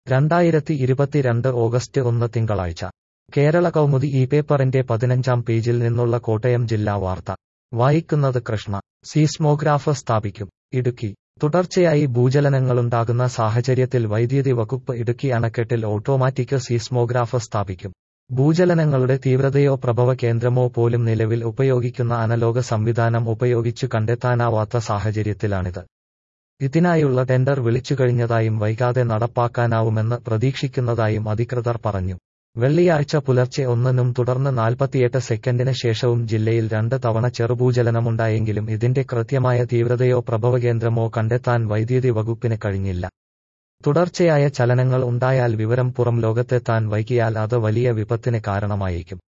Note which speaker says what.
Speaker 1: രണ്ടായിരത്തി ഇരുപത്തിരണ്ട് ഓഗസ്റ്റ് ഒന്ന് തിങ്കളാഴ്ച കേരള കൗമുദി ഈ പേപ്പറിന്റെ പതിനഞ്ചാം പേജിൽ നിന്നുള്ള കോട്ടയം ജില്ലാ വാർത്ത വായിക്കുന്നത് കൃഷ്ണ സീസ്മോഗ്രാഫ് സ്ഥാപിക്കും ഇടുക്കി തുടർച്ചയായി ഭൂചലനങ്ങളുണ്ടാകുന്ന സാഹചര്യത്തിൽ വൈദ്യുതി വകുപ്പ് ഇടുക്കി അണക്കെട്ടിൽ ഓട്ടോമാറ്റിക് സീസ്മോഗ്രാഫ് സ്ഥാപിക്കും ഭൂചലനങ്ങളുടെ തീവ്രതയോ പ്രഭവ കേന്ദ്രമോ പോലും നിലവിൽ ഉപയോഗിക്കുന്ന അനലോക സംവിധാനം ഉപയോഗിച്ചു കണ്ടെത്താനാവാത്ത സാഹചര്യത്തിലാണിത് ഇതിനായുള്ള ടെൻഡർ വിളിച്ചുകഴിഞ്ഞതായും വൈകാതെ നടപ്പാക്കാനാവുമെന്ന് പ്രതീക്ഷിക്കുന്നതായും അധികൃതർ പറഞ്ഞു വെള്ളിയാഴ്ച പുലർച്ചെ ഒന്നിനും തുടർന്ന് നാൽപ്പത്തിയെട്ട് സെക്കൻഡിന് ശേഷവും ജില്ലയിൽ രണ്ട് തവണ ചെറുഭൂചലനമുണ്ടായെങ്കിലും ഇതിന്റെ കൃത്യമായ തീവ്രതയോ പ്രഭവകേന്ദ്രമോ കണ്ടെത്താൻ വൈദ്യുതി വകുപ്പിന് കഴിഞ്ഞില്ല തുടർച്ചയായ ചലനങ്ങൾ ഉണ്ടായാൽ വിവരം പുറം ലോകത്തെത്താൻ വൈകിയാൽ അത് വലിയ വിപത്തിന് കാരണമായേക്കും